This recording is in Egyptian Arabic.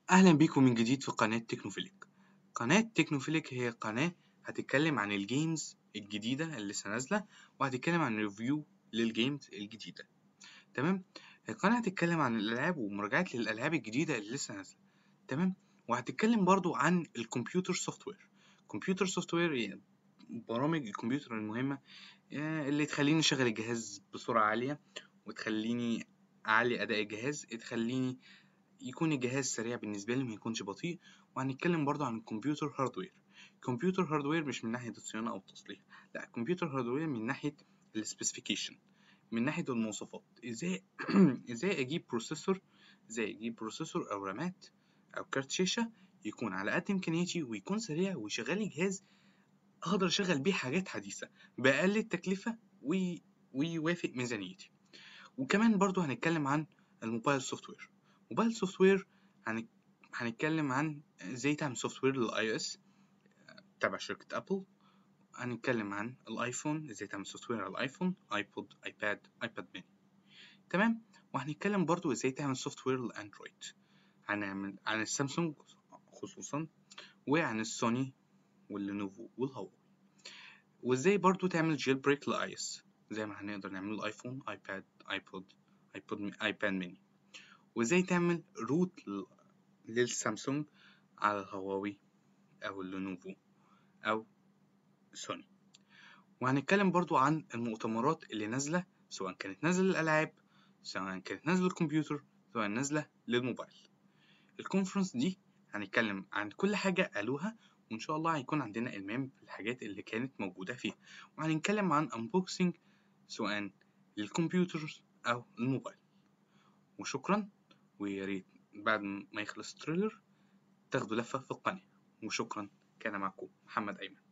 أهلا بيكم من جديد في قناة تكنوفيليك قناة تكنوفيليك هي قناة هتتكلم عن الجيمز الجديدة اللي لسه نازلة وهتتكلم عن ريفيو للجيمز الجديدة تمام القناة هتتكلم عن الألعاب ومراجعات للألعاب الجديدة اللي لسه نازلة تمام وهتتكلم برضو عن الكمبيوتر سوفت وير كمبيوتر سوفت وير برامج الكمبيوتر المهمة آه، اللي تخليني أشغل الجهاز بسرعة عالية وتخليني أعلي أداء الجهاز تخليني يكون الجهاز سريع بالنسبة لي ميكونش بطيء وهنتكلم برضو عن الكمبيوتر هاردوير كمبيوتر هاردوير مش من ناحية الصيانة أو التصليح لا الكمبيوتر هاردوير من ناحية السبيسيفيكيشن من ناحية المواصفات ازاي ازاي اجيب بروسيسور ازاي اجيب بروسيسور او رامات او كارت شاشة يكون على قد امكانياتي ويكون سريع ويشغل لي جهاز اقدر اشغل بيه حاجات حديثة بأقل التكلفة وي... ويوافق ميزانيتي وكمان برضو هنتكلم عن الموبايل سوفت وير موبايل سوفت وير هنتكلم عن ازاي تعمل سوفت وير للاي اس تبع شركة ابل هنتكلم عن الايفون ازاي تعمل سوفت وير على الايفون ايبود ايباد ايباد ميني تمام وهنتكلم برضو ازاي تعمل سوفت وير للاندرويد هنعمل عن السامسونج خصوصا وعن السوني واللينوفو والهواوي وازاي برضو تعمل جيل بريك لاي اس زي ما هنقدر نعمل الايفون ايباد ايبود ايبود ايباد ميني وازاي تعمل روت للسامسونج على الهواوي او اللينوفو او سوني وهنتكلم برضو عن المؤتمرات اللي نازلة سواء كانت نازلة للألعاب سواء كانت نازلة للكمبيوتر سواء نازلة للموبايل الكونفرنس دي هنتكلم عن كل حاجة قالوها وإن شاء الله هيكون عندنا إلمام بالحاجات اللي كانت موجودة فيها وهنتكلم عن unboxing سواء للكمبيوتر أو الموبايل وشكرا ويا ريت بعد ما يخلص التريلر تاخدوا لفة في القناة وشكرا كان معكم محمد أيمن